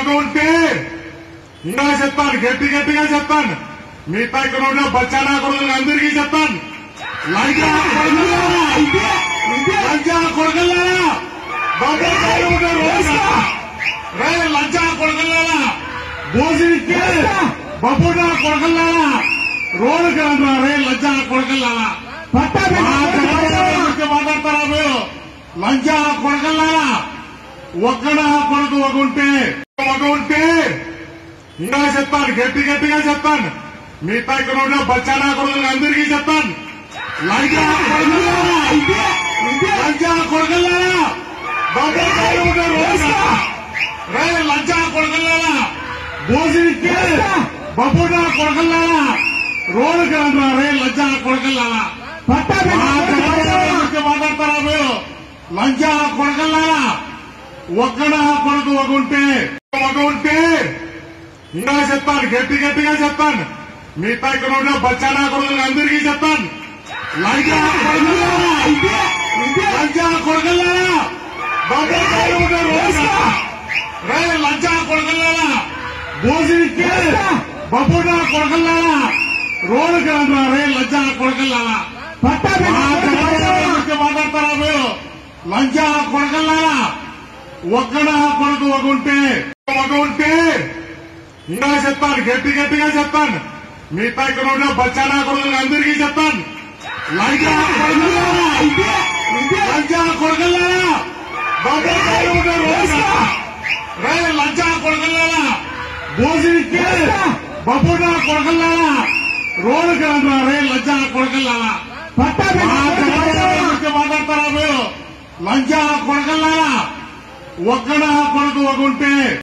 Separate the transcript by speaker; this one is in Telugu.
Speaker 1: ఒక ఉంటే ఇంకా చెప్తాను గట్టి గట్టిగా చెప్తాను మిగతా ఇక్కడ ఉన్న బచ్చానా కొడుకులు అందరికీ చెప్తాను లంచా కొడుకులారా లంచా కొడుకులారా బాబు గారు ఉన్నారు రోజు. రే లంచా కొడుకులారా భోజనిస్తే బాబు నా కొడుకులారా రోడ్డుకి రండి రే లంచా కొడుకులారా మా చంద్రబాబు గురించి మాట్లాడతారా మీరు లంచా కొడుకులారా ఒక్కడ కొడుకు ఒక ఉంటే ఒక ఉంటే ఇంకా చెప్తాను గట్టి గట్టిగా చెప్తాను మిగతా ఇక్కడ ఉన్న బచ్చానా కొడుకులు అందరికీ చెప్తాను లంచా కొడుకులారా లంచా కొడుకులారా బాబు గారు ఉన్నారు రోజు. రే లంచా కొడుకులారా భోజనిస్తే బాబు నా కొడుకులారా రోడ్డుకి రండి రే లంచా కొడుకులారా మా చంద్రబాబు గురించి మాట్లాడతారా మీరు లంచా కొడుకులారా ఒక్కడ కొడుకు ఒక ఉంటే ఒక ఉంటే ఇంకా చెప్తాను గట్టి గట్టిగా చెప్తాను మిగతా ఇక్కడ ఉన్న బచ్చానా కొడుకులు అందరికీ చెప్తాను లంచా కొడుకులారా లంచా కొడుకులారా బాబు గారు ఉన్నారు రోజు. రే లంచా కొడుకులారా భోజనిస్తే బాబు నా కొడుకులారా రోడ్డుకి రండి రే లంచా కొడుకులారా మా చంద్రబాబు గురించి మాట్లాడతారా మీరు లంచా కొడుకులారా ఒక్కడ కొడుకు ఒక ఉంటే ఒక ఉంటే ఇంకా చెప్తాను గట్టి గట్టిగా చెప్తాను మిగతా ఇక్కడ ఉన్న బచ్చానా కొడుకులు అందరికీ చెప్తాను లంచా కొడుకులారా లంచా కొడుకులారా బాబు గారు ఉన్నారు రోజు. రే లంచా కొడుకులారా భోజనిస్తే బాబు నా కొడుకులారా రోడ్డుకి రండి రే లంచా కొడుకులారా మా చంద్రబాబు గురించి మాట్లాడతారా మీరు లంచా కొడుకులారా ఒక్కడ కొడుకు ఒక ఉంటే